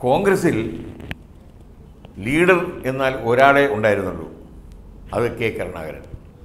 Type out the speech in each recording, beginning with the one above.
കോൺഗ്രസിൽ ലീഡർ എന്നാൽ ഒരാളെ ഉണ്ടായിരുന്നുള്ളൂ അത് കെ കരുണാകരൻ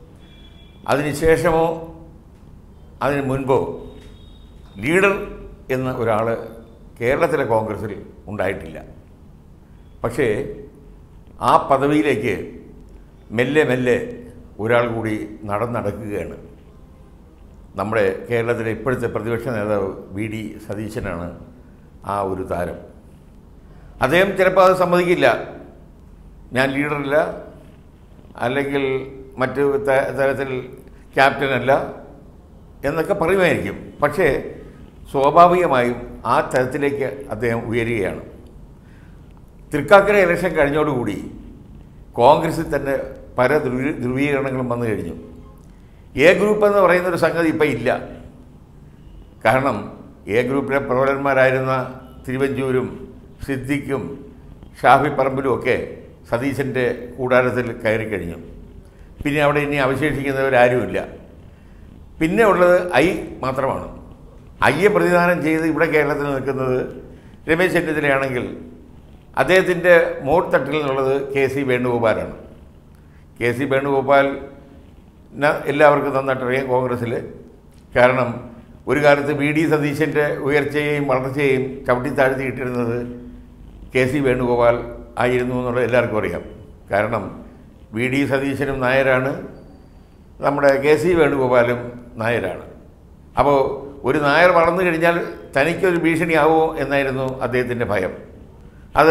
അതിനുശേഷമോ അതിന് മുൻപോ ലീഡർ എന്ന ഒരാൾ കേരളത്തിലെ കോൺഗ്രസിൽ ഉണ്ടായിട്ടില്ല പക്ഷേ ആ പദവിയിലേക്ക് മെല്ലെ മെല്ലെ ഒരാൾ കൂടി നടന്നടക്കുകയാണ് നമ്മുടെ കേരളത്തിലെ ഇപ്പോഴത്തെ പ്രതിപക്ഷ നേതാവ് വി ഡി സതീശനാണ് ആ ഒരു താരം അദ്ദേഹം ചിലപ്പോൾ അത് സമ്മതിക്കില്ല ഞാൻ ലീഡറല്ല അല്ലെങ്കിൽ മറ്റ് ത- തരത്തിൽ ക്യാപ്റ്റനല്ല എന്നൊക്കെ പറയുമായിരിക്കും പക്ഷേ സ്വാഭാവികമായും ആ തരത്തിലേക്ക് അദ്ദേഹം ഉയരുകയാണ് തൃക്കാക്കര ഇലക്ഷൻ കഴിഞ്ഞോടുകൂടി കോൺഗ്രസിൽ തന്നെ പല ധ്രുവീ ധ്രുവീകരണങ്ങളും വന്നു കഴിഞ്ഞു എ ഗ്രൂപ്പ് എന്ന് പറയുന്നൊരു സംഗതി ഇപ്പം ഇല്ല കാരണം എ ഗ്രൂപ്പിലെ പ്രബലന്മാരായിരുന്ന തിരുവഞ്ചൂരും സിദ്ദിഖും ഷാഫി പറമ്പിലും ഒക്കെ സതീശൻ്റെ കൂടാരത്തിൽ കയറി കഴിഞ്ഞു പിന്നെ അവിടെ ഇനി അവശേഷിക്കുന്നവരാരുമില്ല പിന്നെ ഉള്ളത് ഐ മാത്രമാണ് ഐയെ പ്രതിദാനം ചെയ്ത് ഇവിടെ കേരളത്തിൽ നിൽക്കുന്നത് രമേശ് ചെന്നിത്തലയാണെങ്കിൽ അദ്ദേഹത്തിൻ്റെ മോട്ട്തട്ടിൽ നിന്നുള്ളത് കെ സി വേണുഗോപാലാണ് കെ സി വേണുഗോപാൽ ന- എല്ലാവർക്കും നന്നായിട്ട് അറിയാം കോൺഗ്രസ്സിൽ കാരണം ഒരു കാലത്ത് വി ഡി സതീശൻ്റെ ഉയർച്ചയെയും വളർച്ചയെയും ചവിട്ടി താഴ്ത്തിയിട്ടിരുന്നത് കെ സി വേണുഗോപാൽ ആയിരുന്നു എന്നുള്ളത് എല്ലാവർക്കും അറിയാം കാരണം വി ഡി സതീശനും നായരാണ് നമ്മുടെ കെ സി വേണുഗോപാലും നായരാണ് അപ്പോൾ ഒരു നായർ വളർന്നു കഴിഞ്ഞാൽ തനിക്കൊരു ഭീഷണിയാവുമോ എന്നായിരുന്നു അദ്ദേഹത്തിൻ്റെ ഭയം അത്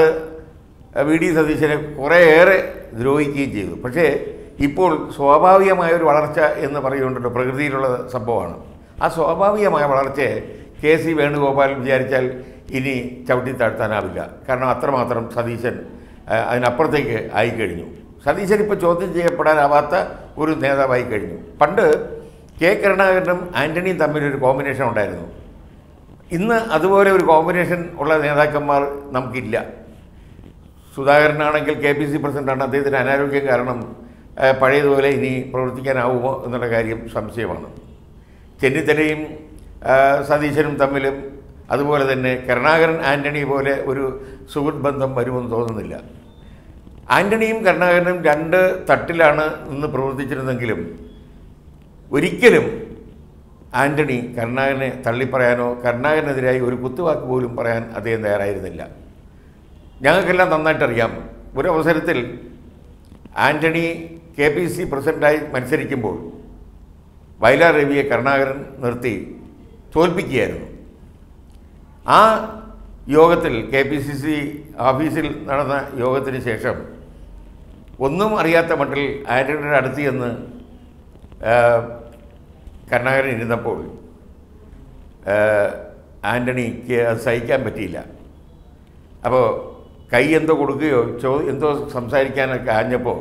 വി ഡി സതീശനെ കുറേയേറെ ദ്രോഹിക്കുകയും ചെയ്തു പക്ഷേ ഇപ്പോൾ സ്വാഭാവികമായ ഒരു വളർച്ച എന്ന് പറയുന്നുണ്ടല്ലോ പ്രകൃതിയിലുള്ള സംഭവമാണ് ആ സ്വാഭാവികമായ വളർച്ചയെ കെ സി വേണുഗോപാൽ വിചാരിച്ചാൽ ഇനി ചവിട്ടി താഴ്ത്താനാവില്ല കാരണം അത്രമാത്രം സതീശൻ ആ, അതിനപ്പുറത്തേക്ക് ആയിക്കഴിഞ്ഞു സതീശൻ ഇപ്പോൾ ചോദ്യം ചെയ്യപ്പെടാനാവാത്ത ഒരു നേതാവായി കഴിഞ്ഞു പണ്ട് കെ കരുണാകരനും ആൻ്റണിയും തമ്മിലൊരു കോമ്പിനേഷൻ ഉണ്ടായിരുന്നു ഇന്ന് അതുപോലെ ഒരു കോമ്പിനേഷൻ ഉള്ള നേതാക്കന്മാർ നമുക്കില്ല സുധാകരനാണെങ്കിൽ കെ പി സി പ്രസിഡൻ്റാണ് അദ്ദേഹത്തിന് അനാരോഗ്യം കാരണം ആ, പഴയതുപോലെ ഇനി പ്രവർത്തിക്കാനാവുമോ എന്നുള്ള കാര്യം സംശയമാണ് ചെന്നിത്തലയും ആ, സതീശനും തമ്മിലും അതുപോലെ തന്നെ കരുണാകരൻ ആൻ്റണി പോലെ ഒരു സുഹൃത്ത് ബന്ധം വരുമെന്ന് തോന്നുന്നില്ല ആൻ്റണിയും കരുണാകരനും രണ്ട് തട്ടിലാണ് നിന്ന് പ്രവർത്തിച്ചിരുന്നെങ്കിലും ഒരിക്കലും ആൻ്റണി കരുണാകരനെ തള്ളിപ്പറയാനോ കരുണാകരനെതിരായി ഒരു കുത്തുവാക്ക് പോലും പറയാൻ അദ്ദേഹം തയ്യാറായിരുന്നില്ല ഞങ്ങൾക്കെല്ലാം നന്നായിട്ടറിയാം ഒരു അവസരത്തിൽ ആൻ്റണി കെ പി സി പ്രസിഡൻ്റായി മത്സരിക്കുമ്പോൾ വയലാർ രവിയെ കരുണാകരൻ നിർത്തി തോൽപ്പിക്കുകയായിരുന്നു ആ യോഗത്തിൽ കെ പി സി സി ഓഫീസിൽ നടന്ന യോഗത്തിന് ശേഷം ഒന്നും അറിയാത്ത മട്ടിൽ ആൻ്റണിയുടെ അടുത്ത് ചെന്ന് ആ, കരുണാകരൻ ഇരുന്നപ്പോൾ ആ, ആൻ്റണിക്ക് അത് സഹിക്കാൻ പറ്റിയില്ല അപ്പോൾ കൈ എന്തോ കൊടുക്കുകയോ ചോ എന്തോ സംസാരിക്കാനൊക്കെ ആഞ്ഞപ്പോൾ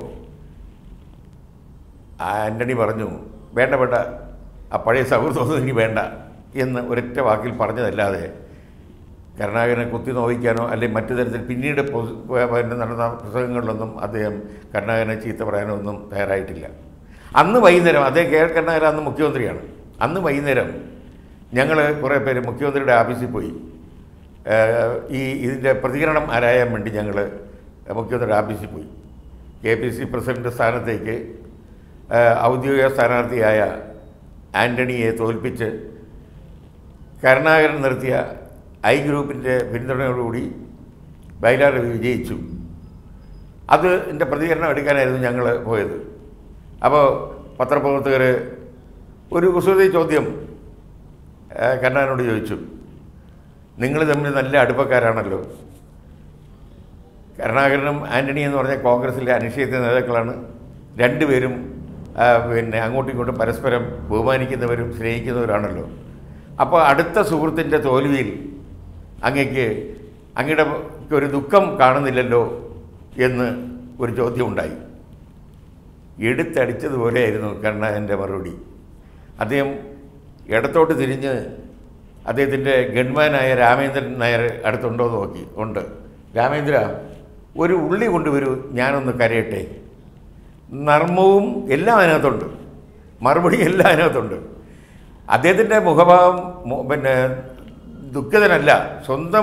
ആൻ്റണി പറഞ്ഞു വേണ്ട വേണ്ട ആ പഴയ സൗഹൃദമൊന്നും ഇനി വേണ്ട എന്ന് ഒരൊറ്റ വാക്കിൽ പറഞ്ഞതല്ലാതെ കരുണാകരനെ കുത്തി നോവിക്കാനോ അല്ലെങ്കിൽ മറ്റു തരത്തിൽ പിന്നീട് പൊതു- പിന്നെ നടന്ന പ്രസംഗങ്ങളിലൊന്നും അദ്ദേഹം കരുണാകരനെ ചീത്ത പറയാനോ ഒന്നും തയ്യാറായിട്ടില്ല അന്ന് വൈകുന്നേരം അദ്ദേഹം കെ എൽ കരുണാകരൻ അന്ന് മുഖ്യമന്ത്രിയാണ് അന്ന് വൈകുന്നേരം ഞങ്ങൾ കുറേ പേര് മുഖ്യമന്ത്രിയുടെ ഓഫീസിൽ പോയി ഏഹ് ഈ ഇതിൻ്റെ പ്രതികരണം ആരായാൻ വേണ്ടി ഞങ്ങൾ മുഖ്യമന്ത്രിയുടെ ഓഫീസിൽ പോയി കെ പി സി പ്രസിഡന്റ് സ്ഥാനത്തേക്ക് ഏഹ് ഔദ്യോഗിക സ്ഥാനാർത്ഥിയായ ആൻ്റണിയെ തോൽപ്പിച്ച് കരുണാകരൻ നിർത്തിയ ഐ ഗ്രൂപ്പിൻ്റെ പിന്തുണയോടുകൂടി വയലാർ രവി വിജയിച്ചു അത് എൻ്റെ പ്രതികരണം എടുക്കാനായിരുന്നു ഞങ്ങൾ പോയത് അപ്പോൾ പത്രപ്രവർത്തകർ ഒരു കുസൃതി ചോദ്യം ഏഹ് കരുണാകരനോട് ചോദിച്ചു നിങ്ങൾ തമ്മിൽ നല്ല അടുപ്പക്കാരാണല്ലോ കരുണാകരനും ആൻ്റണി എന്ന് പറഞ്ഞ കോൺഗ്രസിലെ അനിശ്ചിത നേതാക്കളാണ് രണ്ടുപേരും ആ, പിന്നെ അങ്ങോട്ടും ഇങ്ങോട്ടും പരസ്പരം ബഹുമാനിക്കുന്നവരും സ്നേഹിക്കുന്നവരാണല്ലോ അപ്പോൾ അടുത്ത സുഹൃത്തിൻ്റെ തോൽവിയിൽ അങ്ങക്ക് അങ്ങയുടെ ഒരു ദുഃഖം കാണുന്നില്ലല്ലോ എന്ന് ഒരു ചോദ്യം ഉണ്ടായി എടുത്തടിച്ചതുപോലെയായിരുന്നു കരുണാകരൻ്റെ മറുപടി അദ്ദേഹം ഇടത്തോട്ട് തിരിഞ്ഞ് അദ്ദേഹത്തിൻ്റെ ഗൺമാനായ രാമേന്ദ്രൻ നായർ അടുത്തുണ്ടോ എന്ന് നോക്കി ഉണ്ട് രാമേന്ദ്ര ഒരു ഉള്ളി കൊണ്ടുവരൂ ഞാനൊന്ന് കരയട്ടെ നർമ്മവും എല്ലാം അതിനകത്തുണ്ട് മറുപടി എല്ലാം അതിനകത്തുണ്ട് അദ്ദേഹത്തിൻ്റെ മുഖഭാവം മു- പിന്നെ ദുഃഖിതനല്ല സ്വന്തം അൻ-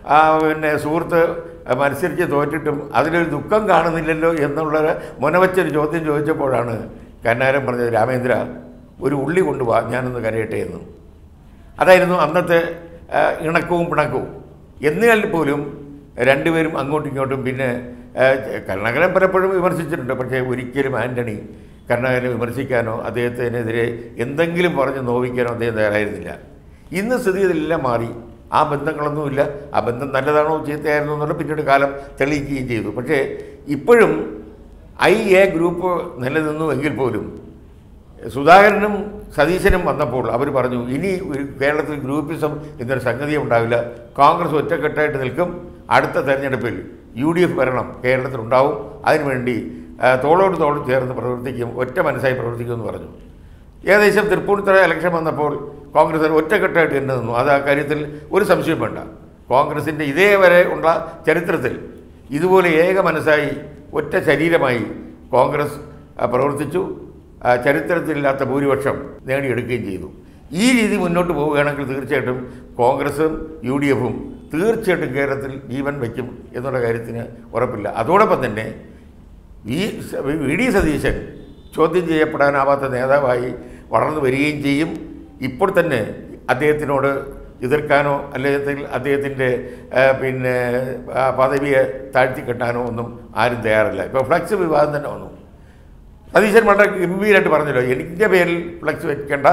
ആ, പിന്നെ സുഹൃത്ത് മത്സരിച്ച് തോറ്റിട്ടും അതിലൊരു ദുഃഖം കാണുന്നില്ലല്ലോ എന്നുള്ള മുനവച്ചൊരു ചോദ്യം ചോദിച്ചപ്പോഴാണ് കന്നാരൻ പറഞ്ഞത് രാമേന്ദ്ര ഒരു ഉള്ളി കൊണ്ടുപോവാ ഞാനൊന്ന് കരയട്ടെ എന്ന് അതായിരുന്നു അന്നത്തെ ആ, ഇണക്കവും പിണക്കവും എന്നാൽ പോലും രണ്ടുപേരും അങ്ങോട്ടും ഇങ്ങോട്ടും പിന്നെ ആ, കരുണാകരൻ പലപ്പോഴും വിമർശിച്ചിട്ടുണ്ട് പക്ഷേ ഒരിക്കലും ആൻ്റണി കരുണാകരനെ വിമർശിക്കാനോ അദ്ദേഹത്തിനെതിരെ എന്തെങ്കിലും പറഞ്ഞ് നോവിക്കാനോ അദ്ദേഹം തയ്യാറായിരുന്നില്ല ഇന്ന് സ്ഥിതി ഇതെല്ലാം മാറി ആ ബന്ധങ്ങളൊന്നുമില്ല ആ ബന്ധം നല്ലതാണോ ചീത്തയായിരുന്നോ എന്നുള്ള പിന്നീട് കാലം തെളിയിക്കുകയും ചെയ്തു പക്ഷേ ഇപ്പോഴും ഐ എ ഗ്രൂപ്പ് നിലനിന്നു എങ്കിൽ പോലും സുധാകരനും സതീശനും വന്നപ്പോൾ അവർ പറഞ്ഞു ഇനി ഒരു കേരളത്തിൽ ഗ്രൂപ്പിസം എന്നൊരു സംഗതി ഉണ്ടാവില്ല കോൺഗ്രസ് ഒറ്റക്കെട്ടായിട്ട് നിൽക്കും അടുത്ത തെരഞ്ഞെടുപ്പിൽ യു ഡി എഫ് ഭരണം കേരളത്തിലുണ്ടാവും അതിനുവേണ്ടി ആ, തോളോട് തോൾ ചേർന്ന് പ്രവർത്തിക്കും ഒറ്റ മനസ്സായി പ്രവർത്തിക്കുമെന്ന് പറഞ്ഞു ഏകദേശം തൃപ്പൂണിത്തുറ ഇലക്ഷൻ വന്നപ്പോൾ കോൺഗ്രസ് ഒറ്റക്കെട്ടായിട്ട് തന്നെ നിന്നു അത് ആ കാര്യത്തിൽ ഒരു സംശയം വേണ്ട കോൺഗ്രസിൻ്റെ ഇതേവരെ ഉള്ള ചരിത്രത്തിൽ ഇതുപോലെ ഏക മനസ്സായി ഒറ്റ ശരീരമായി കോൺഗ്രസ് ആ, പ്രവർത്തിച്ചു ആ, ചരിത്രത്തിലില്ലാത്ത ഭൂരിപക്ഷം നേടിയെടുക്കുകയും ചെയ്തു ഈ രീതി മുന്നോട്ട് പോവുകയാണെങ്കിൽ തീർച്ചയായിട്ടും കോൺഗ്രസും യു ഡി എഫും തീർച്ചയായിട്ടും കേരളത്തിൽ ജീവൻ വയ്ക്കും എന്നുള്ള കാര്യത്തിന് ഉറപ്പില്ല അതോടൊപ്പം തന്നെ വി വി ഡി സതീശൻ ചോദ്യം ചെയ്യപ്പെടാനാവാത്ത നേതാവായി വളർന്നു വരികയും ചെയ്യും ഇപ്പോൾ തന്നെ അദ്ദേഹത്തിനോട് എതിർക്കാനോ അല്ലെങ്കിൽ അദ്ദേഹത്തിൻ്റെ ആ, പിന്നെ ആ, പദവിയെ താഴ്ത്തിക്കെട്ടാനോ ഒന്നും ആരും തയ്യാറല്ല ഇപ്പോൾ ഫ്ലക്സ് വിവാദം തന്നെ വന്നു സതീശൻ വളരെ ഗംഭീരമായിട്ട് പറഞ്ഞല്ലോ എൻ്റെ പേരിൽ ഫ്ലക്സ് വെക്കേണ്ട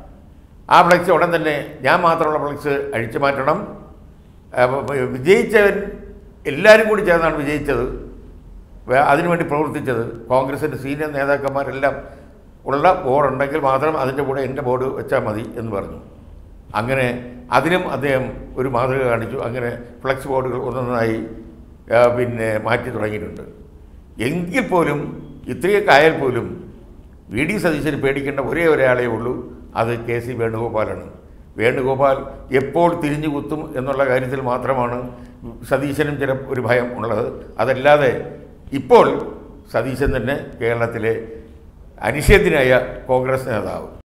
ആ ഫ്ലക്സ് ഉടൻ തന്നെ ഞാൻ മാത്രമുള്ള ഫ്ലക്സ് അഴിച്ചു മാറ്റണം അപ്പൊ വിജയിച്ചവൻ എല്ലാവരും കൂടി ചേർന്നാണ് വിജയിച്ചത് വേ- അതിനുവേണ്ടി പ്രവർത്തിച്ചത് കോൺഗ്രസിൻ്റെ സീനിയർ നേതാക്കന്മാരെല്ലാം ഉള്ള ബോർഡുണ്ടെങ്കിൽ മാത്രം അതിൻ്റെ കൂടെ എൻ്റെ ബോർഡ് വെച്ചാൽ മതി എന്ന് പറഞ്ഞു അങ്ങനെ അതിനും അദ്ദേഹം ഒരു മാതൃക കാണിച്ചു അങ്ങനെ ഫ്ലക്സ് ബോർഡുകൾ ഒന്നൊന്നായി ആ, പിന്നെ മാറ്റി തുടങ്ങിയിട്ടുണ്ട് എങ്കിൽ പോലും ഇത്രയൊക്കെ ആയാൽ പോലും വി ഡി സതീശന് പേടിക്കേണ്ട ഒരേ ഒരാളേ ഉള്ളൂ അത് കെ സി വേണുഗോപാലാണ് വേണുഗോപാൽ എപ്പോൾ തിരിഞ്ഞു കുത്തും എന്നുള്ള കാര്യത്തിൽ മാത്രമാണ് സതീശനും ചില ഒരു ഭയം ഉള്ളത് അതല്ലാതെ ഇപ്പോൾ സതീശൻ തന്നെ കേരളത്തിലെ അനിഷേധ്യനായ കോൺഗ്രസ് നേതാവ്